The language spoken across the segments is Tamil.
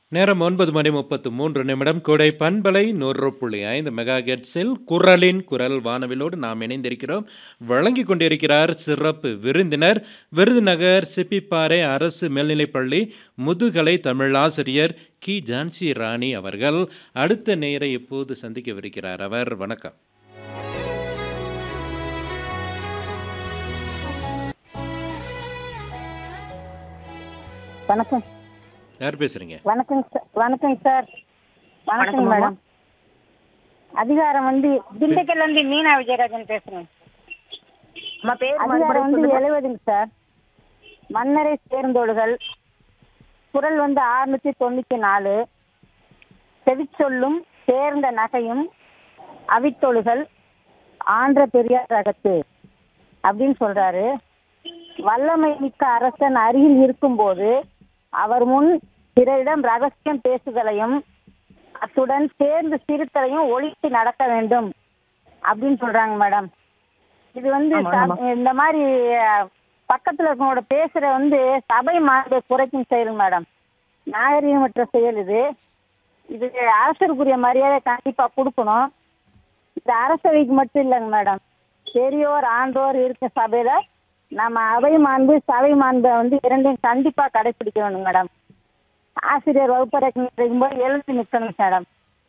நேரம் ஒன்பது மணி முப்பத்து மூன்று நிமிடம் கொடை பண்பலை நூறு புள்ளி ஐந்து மெகா கெட்ஸில் குரலின் குரல் வானவிலோடு நாம் இணைந்திருக்கிறோம் வழங்கி கொண்டிருக்கிறார் சிறப்பு விருந்தினர் விருதுநகர் சிப்பிப்பாறை அரசு மேல்நிலைப்பள்ளி முதுகலை தமிழாசிரியர் கி ஜான்சி ராணி அவர்கள் அடுத்த நேரை இப்போது சந்திக்கவிருக்கிறார் அவர் வணக்கம் வணக்கம் யார் பேசுறீங்க வணக்கம் சார் வணக்கம் சார் வணக்கம் மேடம் அதிகாரம் வந்து திண்டுக்கல்ல இருந்து மீனா விஜயராஜன் பேசுறேன் அம்மா பேர் அதிகாரம் வந்து எழுபதுங்க சார் மன்னரை சேர்ந்தோடுகள் குரல் வந்து அறுநூத்தி தொண்ணூத்தி நாலு செவிச்சொல்லும் சேர்ந்த நகையும் அவித்தொழுகள் ஆன்ற பெரியார் ரகத்து அப்படின்னு சொல்றாரு வல்லமை மிக்க அரசன் அருகில் இருக்கும்போது அவர் முன் பிறரிடம் ரகசியம் பேசுதலையும் அத்துடன் சேர்ந்து சிரித்தலையும் ஒழித்து நடக்க வேண்டும் அப்படின்னு சொல்றாங்க மேடம் இது வந்து ச- இந்த மாதிரி அஹ், பக்கத்துல இருக்கவங்களோட பேசுற வந்து சபை மாண்பை குறைக்கும் செயல் மேடம் நாகரீகமற்ற செயல் இது இது அரசருக்குரிய மரியாதை கண்டிப்பா கொடுக்கணும் இது அரசவைக்கு மட்டும் இல்லைங்க மேடம் பெரியோர் ஆண்டோர் இருக்க சபையில நம்ம அவை மாண்பு சபை மாண்பை வந்து இரண்டையும் கண்டிப்பா கடைபிடிக்க வேண்டும் மேடம் ஆசிரியர் வகுப்பறை போது எழுத்து நிற்கணும் மேடம்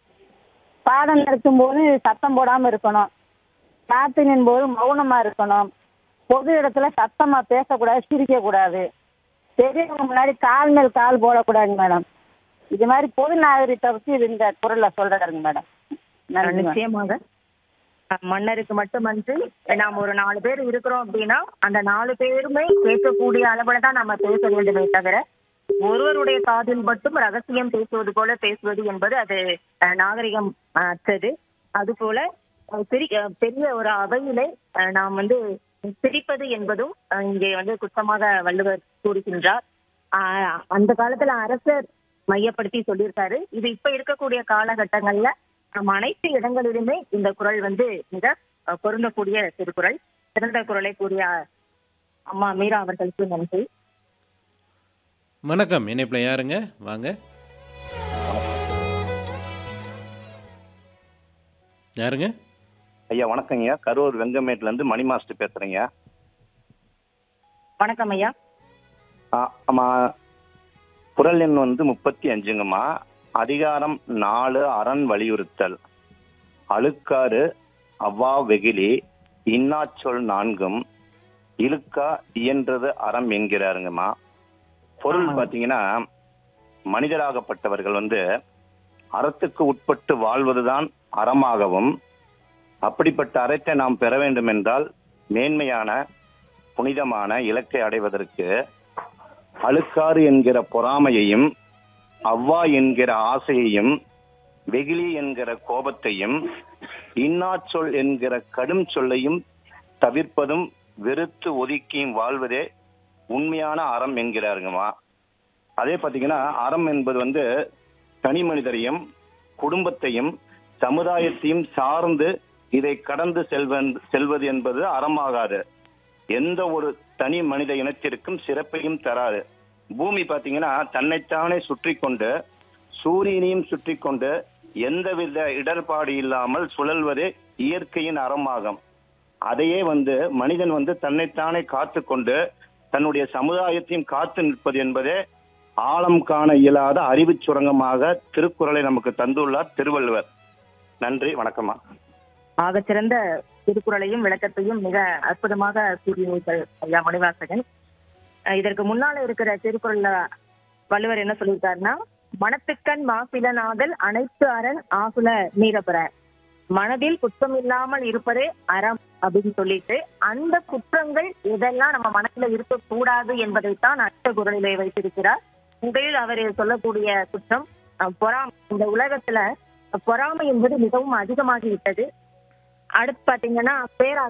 பாடம் நடத்தும் போது சத்தம் போடாம இருக்கணும் பிரார்த்தனையின் போது மௌனமா இருக்கணும் பொது இடத்துல சத்தமா பேசக்கூடாது சிரிக்க கூடாது பெரியவங்க முன்னாடி கால் மேல் கால் போடக்கூடாதுங்க மேடம் இது மாதிரி பொது நாகரிகத்தை பத்தி இது இந்த குரல்ல சொல்றாருங்க மேடம் நன்றி மேடம். நிச்சயமாக அஹ் மன்னருக்கு மட்டுமன்றி நாம் ஒரு நாலு பேர் இருக்கிறோம் அப்படின்னா அந்த நாலு பேருமே கேட்கக்கூடிய அளவுல தான் நம்ம பேச வேண்டுமே தவிர ஒருவருடைய காதில் மட்டும் ரகசியம் பேசுவது போல பேசுவது என்பது அது அஹ், நாகரிகம் அஹ், அற்றது அது போல அஹ், பெரிய அஹ், பெரிய ஒரு அவையிலே அஹ், நாம் வந்து சிரிப்பது என்பதும் அஹ், இங்கே வந்து குற்றமாக வள்ளுவர் கூறுகின்றார் ஆஹ், அந்த காலத்துல அரசர் மையப்படுத்தி சொல்லியிருக்காரு இது இப்ப இருக்கக்கூடிய காலகட்டங்கள்ல நம்ம அனைத்து இடங்களிலுமே இந்த குரல் வந்து மிக அஹ், பொருந்தக்கூடிய திருக்குறள் சிறந்த குரலை கூறிய அம்மா மீரா அவர்களுக்கு நன்றி வணக்கம் இணைப்பில் யாருங்க வாங்க யாருங்க ஐயா வணக்கங்கய்யா கரூர் வெங்கமேட்ல இருந்து மணி மாஸ்டர் பேசுறேங்க வணக்கம் ஐயா ஆ, ஆமா குரல் எண் வந்து முப்பத்தி அஞ்சுங்கம்மா அதிகாரம் நாலு அரண் வலியுறுத்தல் அழுக்காறு அவ்வா வெகிலி இன்னாச்சொல் நான்கும் இழுக்கா இயன்றது அறம் என்கிறாருங்கம்மா பொருள் ஆமாங்க. பாத்தீங்கன்னா மனிதராகப்பட்டவர்கள் வந்து அறத்துக்கு உட்பட்டு வாழ்வதுதான் அறமாகவும் அப்படிப்பட்ட அறத்தை நாம் பெற வேண்டும் என்றால் மேன்மையான புனிதமான இலக்கை அடைவதற்கு அழுக்காறு என்கிற பொறாமையையும் அவ்வா என்கிற ஆசையையும் வெகுளி என்கிற கோபத்தையும் இன்னாச்சொல் என்கிற கடும் சொல்லையும் தவிர்ப்பதும் வெறுத்து ஒதுக்கியும் வாழ்வதே உண்மையான அறம் என்கிறாருங்கம்மா அதே பாத்தீங்கன்னா அறம் என்பது வந்து தனி மனிதரையும் குடும்பத்தையும் சமுதாயத்தையும் சார்ந்து இதை கடந்து செல்வன் செல்வது என்பது அறமாகாது எந்த ஒரு தனி மனித இனத்திற்கும் சிறப்பையும் தராது பூமி பாத்தீங்கன்னா தன்னைத்தானே சுற்றி கொண்டு சூரியனையும் சுற்றி கொண்டு எந்தவித இடர்பாடு இல்லாமல் சுழல்வதே இயற்கையின் அறமாகும் அதையே வந்து மனிதன் வந்து தன்னைத்தானே காத்து கொண்டு தன்னுடைய சமுதாயத்தையும் காத்து நிற்பது என்பதே ஆழம் காண இயலாத அறிவுச் சுரங்கமாக திருக்குறளை நமக்கு தந்துள்ளார் திருவள்ளுவர் நன்றி வணக்கம்மா ஆகச்சிறந்த திருக்குறளையும் விளக்கத்தையும் மிக அற்புதமாக கூறினீர்கள் ஐயா மணிவாசகன் அஹ் இதற்கு முன்னால இருக்கிற திருக்குறள்ல வள்ளுவர் என்ன சொல்லியிருக்காருன்னா மனத்துக்கண் மாசிலனாதல் அனைத்து அரண் ஆகுல மீறப்பெற மனதில் குற்றம் இல்லாமல் இருப்பதே அறம் அப்படின்னு சொல்லிட்டு அந்த குற்றங்கள் எதெல்லாம் நம்ம மனசுல இருக்கக்கூடாது என்பதைத்தான் அடுத்த குரலிலே வைத்திருக்கிறார் முதலில் அவர் சொல்லக்கூடிய குற்றம் அஹ், பொறாமை இந்த உலகத்துல பொறாமை என்பது மிகவும் அதிகமாகிவிட்டது அடுத்து பாத்தீங்கன்னா பேரா